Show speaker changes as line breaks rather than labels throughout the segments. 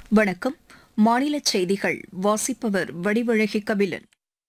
வணக்கம் மாநில செய்திகள் வாசிப்பவர் வடிவழகி கபிலன்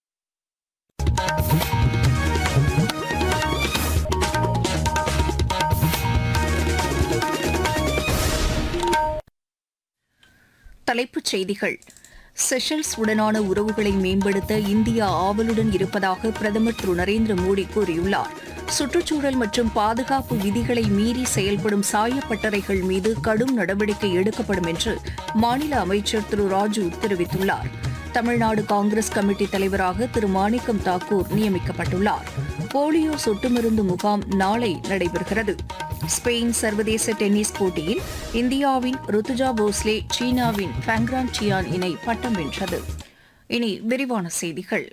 தலைப்புச் செய்திகள் செஷல்ஸ் உடனான உறவுகளை மேம்படுத்த இந்தியா ஆவலுடன் இருப்பதாக பிரதமர் திரு நரேந்திர மோடி கூறியுள்ளார் சுற்றுச்சூழல் மற்றும் பாதுகாப்பு விதிகளை மீறி செயல்படும் சாயப்பட்டறைகள் மீது கடும் நடவடிக்கை எடுக்கப்படும் என்று மாநில அமைச்சர் திரு ராஜு தெரிவித்துள்ளார் தமிழ்நாடு காங்கிரஸ் கமிட்டி தலைவராக திரு மாணிக்கம் தாக்கூர் நியமிக்கப்பட்டுள்ளார் போலியோ சொட்டு மருந்து முகாம் நாளை நடைபெறுகிறது ஸ்பெயின் சர்வதேச டென்னிஸ் போட்டியில் இந்தியாவின் ருத்துஜா போஸ்லே சீனாவின் ஃபேங்ரான் சியான் இணை பட்டம் வென்றது இனி விரிவான செய்திகள்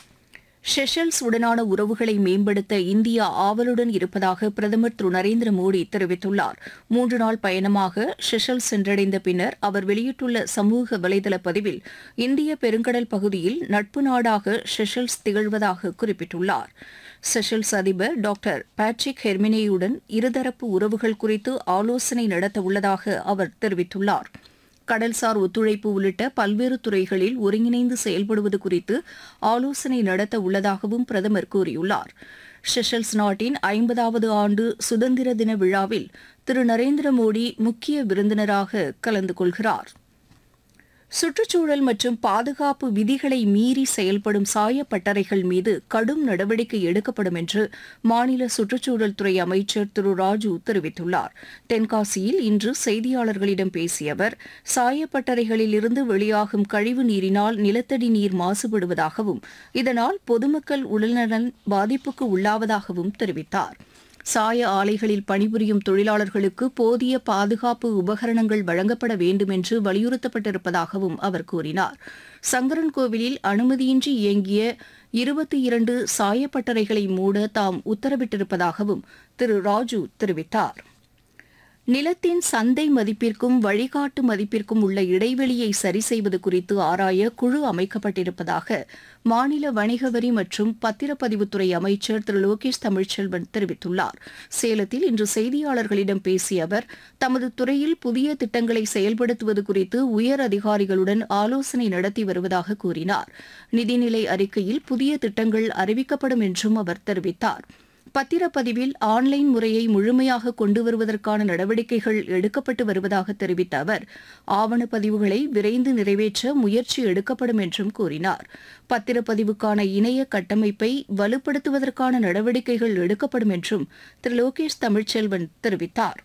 ஷெஷல்ஸ் உடனான உறவுகளை மேம்படுத்த இந்தியா ஆவலுடன் இருப்பதாக பிரதமர் திரு நரேந்திர மோடி தெரிவித்துள்ளார் மூன்று நாள் பயணமாக ஷெஷல்ஸ் சென்றடைந்த பின்னர் அவர் வெளியிட்டுள்ள சமூக வலைதள பதிவில் இந்திய பெருங்கடல் பகுதியில் நட்பு நாடாக ஷெஷல்ஸ் திகழ்வதாக குறிப்பிட்டுள்ளார் செஷல்ஸ் அதிபர் டாக்டர் பேட்ரிக் ஹெர்மினேயுடன் இருதரப்பு உறவுகள் குறித்து ஆலோசனை நடத்த உள்ளதாக அவர் தெரிவித்துள்ளார் கடல்சார் ஒத்துழைப்பு உள்ளிட்ட பல்வேறு துறைகளில் ஒருங்கிணைந்து செயல்படுவது குறித்து ஆலோசனை நடத்த உள்ளதாகவும் பிரதமர் கூறியுள்ளார் ஷெஷல்ஸ் நாட்டின் ஐம்பதாவது ஆண்டு சுதந்திர தின விழாவில் திரு நரேந்திர மோடி முக்கிய விருந்தினராக கலந்து கொள்கிறார் சுற்றுச்சூழல் மற்றும் பாதுகாப்பு விதிகளை மீறி செயல்படும் சாயப்பட்டறைகள் மீது கடும் நடவடிக்கை எடுக்கப்படும் என்று மாநில சுற்றுச்சூழல் துறை அமைச்சர் திரு ராஜு தெரிவித்துள்ளார் தென்காசியில் இன்று செய்தியாளர்களிடம் பேசிய அவர் சாயப்பட்டறைகளில் இருந்து வெளியாகும் கழிவு நீரினால் நிலத்தடி நீர் மாசுபடுவதாகவும் இதனால் பொதுமக்கள் உடல்நலன் பாதிப்புக்கு உள்ளாவதாகவும் தெரிவித்தார் சாய ஆலைகளில் பணிபுரியும் தொழிலாளர்களுக்கு போதிய பாதுகாப்பு உபகரணங்கள் வழங்கப்பட வேண்டும் என்று வலியுறுத்தப்பட்டிருப்பதாகவும் அவர் கூறினார் சங்கரன்கோவிலில் அனுமதியின்றி இயங்கிய இருபத்தி இரண்டு சாயப்பட்டறைகளை மூட தாம் உத்தரவிட்டிருப்பதாகவும் திரு ராஜு தெரிவித்தார் நிலத்தின் சந்தை மதிப்பிற்கும் வழிகாட்டு மதிப்பிற்கும் உள்ள இடைவெளியை சரி செய்வது குறித்து ஆராய குழு அமைக்கப்பட்டிருப்பதாக மாநில வணிக வரி மற்றும் பத்திரப்பதிவுத்துறை அமைச்சர் திரு லோகேஷ் தமிழ்ச்செல்வன் தெரிவித்துள்ளார் சேலத்தில் இன்று செய்தியாளர்களிடம் பேசிய அவர் தமது துறையில் புதிய திட்டங்களை செயல்படுத்துவது குறித்து உயர் அதிகாரிகளுடன் ஆலோசனை நடத்தி வருவதாக கூறினார் நிதிநிலை அறிக்கையில் புதிய திட்டங்கள் அறிவிக்கப்படும் என்றும் அவர் தெரிவித்தார் பத்திரப்பதிவில் ஆன்லைன் முறையை முழுமையாக கொண்டு வருவதற்கான நடவடிக்கைகள் எடுக்கப்பட்டு வருவதாக தெரிவித்த அவர் ஆவணப்பதிவுகளை விரைந்து நிறைவேற்ற முயற்சி எடுக்கப்படும் என்றும் கூறினார் பத்திரப்பதிவுக்கான இணைய கட்டமைப்பை வலுப்படுத்துவதற்கான நடவடிக்கைகள் எடுக்கப்படும் என்றும் திரு லோகேஷ் தமிழ்ச்செல்வன் தெரிவித்தார்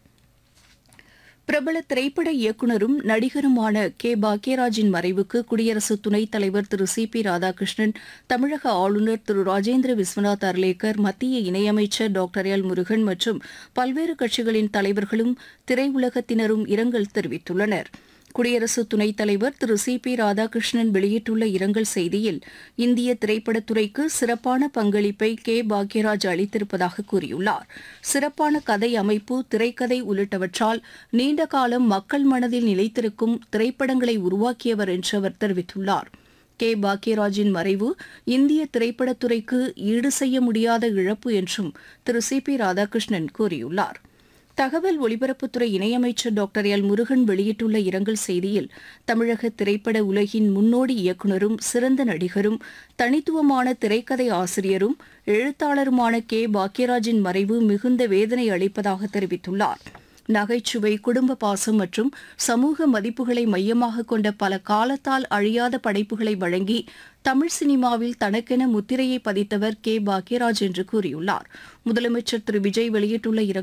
பிரபல திரைப்பட இயக்குநரும் நடிகருமான கே பாக்யராஜின் மறைவுக்கு குடியரசு துணைத் தலைவர் திரு சி பி ராதாகிருஷ்ணன் தமிழக ஆளுநர் திரு ராஜேந்திர விஸ்வநாத் அர்லேக்கர் மத்திய இணையமைச்சர் டாக்டர் எல் முருகன் மற்றும் பல்வேறு கட்சிகளின் தலைவர்களும் திரையுலகத்தினரும் இரங்கல் தெரிவித்துள்ளனர் குடியரசு துணைத் தலைவர் திரு சி பி ராதாகிருஷ்ணன் வெளியிட்டுள்ள இரங்கல் செய்தியில் இந்திய திரைப்படத்துறைக்கு சிறப்பான பங்களிப்பை கே பாக்யராஜ் அளித்திருப்பதாக கூறியுள்ளார் சிறப்பான கதை அமைப்பு திரைக்கதை உள்ளிட்டவற்றால் நீண்ட காலம் மக்கள் மனதில் நிலைத்திருக்கும் திரைப்படங்களை உருவாக்கியவர் என்று அவர் தெரிவித்துள்ளார் கே பாக்யராஜின் மறைவு இந்திய திரைப்படத்துறைக்கு ஈடு செய்ய முடியாத இழப்பு என்றும் திரு சி பி ராதாகிருஷ்ணன் கூறியுள்ளார் தகவல் ஒலிபரப்புத்துறை இணையமைச்சர் டாக்டர் எல் முருகன் வெளியிட்டுள்ள இரங்கல் செய்தியில் தமிழக திரைப்பட உலகின் முன்னோடி இயக்குநரும் சிறந்த நடிகரும் தனித்துவமான திரைக்கதை ஆசிரியரும் எழுத்தாளருமான கே பாக்யராஜின் மறைவு மிகுந்த வேதனை அளிப்பதாக தெரிவித்துள்ளார் நகைச்சுவை குடும்ப பாசம் மற்றும் சமூக மதிப்புகளை மையமாக கொண்ட பல காலத்தால் அழியாத படைப்புகளை வழங்கி தமிழ் சினிமாவில் தனக்கென முத்திரையை பதித்தவர் கே பாக்யராஜ் என்று கூறியுள்ளார் முதலமைச்சர் திரு விஜய் வெளியிட்டுள்ள இரங்கல்